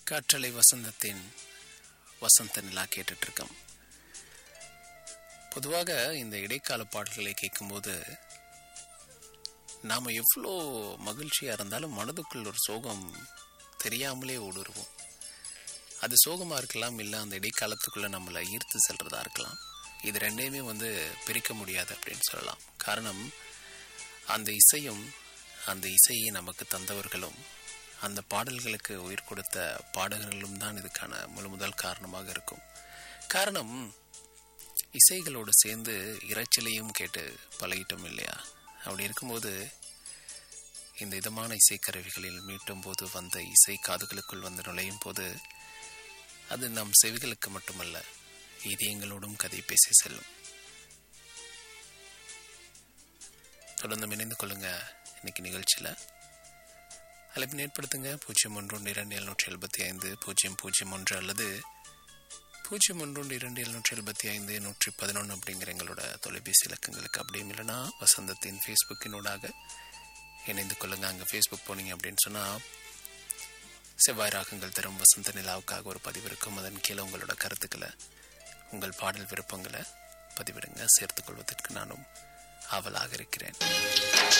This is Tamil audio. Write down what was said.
காற்றலை வசந்தத்தின் வசந்த நிலா கேட்டுட்டு இருக்கோம் பொதுவாக இந்த இடைக்கால பாடல்களை கேட்கும்போது நாம் எவ்வளோ மகிழ்ச்சியாக இருந்தாலும் மனதுக்குள் ஒரு சோகம் தெரியாமலே ஊடுருவோம் அது சோகமாக இருக்கலாம் இல்லை அந்த இடைக்காலத்துக்குள்ளே நம்மளை ஈர்த்து செல்றதா இருக்கலாம் இது ரெண்டையுமே வந்து பிரிக்க முடியாது அப்படின்னு சொல்லலாம் காரணம் அந்த இசையும் அந்த இசையை நமக்கு தந்தவர்களும் அந்த பாடல்களுக்கு உயிர் கொடுத்த பாடகர்களும் தான் இதுக்கான முழு முதல் காரணமாக இருக்கும் காரணம் இசைகளோடு சேர்ந்து இரைச்சலையும் கேட்டு பழகிட்டோம் இல்லையா அப்படி இருக்கும்போது இந்த இதமான இசைக்கருவிகளில் மீட்டும் போது வந்த இசை காதுகளுக்குள் வந்து நுழையும் போது அது நம் செவிகளுக்கு மட்டுமல்ல இதயங்களோடும் கதை பேசி செல்லும் தொடர்ந்து இணைந்து கொள்ளுங்க இன்னைக்கு நிகழ்ச்சியில் அழைப்பு ஏற்படுத்துங்க பூஜ்ஜியம் ஒன்று ஒன்று இரண்டு எழுநூற்றி எழுபத்தி ஐந்து பூஜ்ஜியம் பூஜ்ஜியம் ஒன்று அல்லது பூஜ்ஜியம் ஒன்று ஒன்று இரண்டு எழுநூற்றி எழுபத்தி ஐந்து நூற்றி பதினொன்று அப்படிங்கிற எங்களோட தொலைபேசி இலக்கங்களுக்கு அப்படியும் இல்லைன்னா வசந்தத்தின் ஃபேஸ்புக்கினூடாக இணைந்து கொள்ளுங்க அங்கே ஃபேஸ்புக் போனீங்க அப்படின்னு சொன்னால் செவ்வாய் ராகங்கள் தரும் வசந்த நிலாவுக்காக ஒரு பதிவு இருக்கும் அதன் கீழே உங்களோட கருத்துக்களை உங்கள் பாடல் விருப்பங்களை பதிவிடுங்க சேர்த்துக் கொள்வதற்கு நானும் ஆவலாக இருக்கிறேன்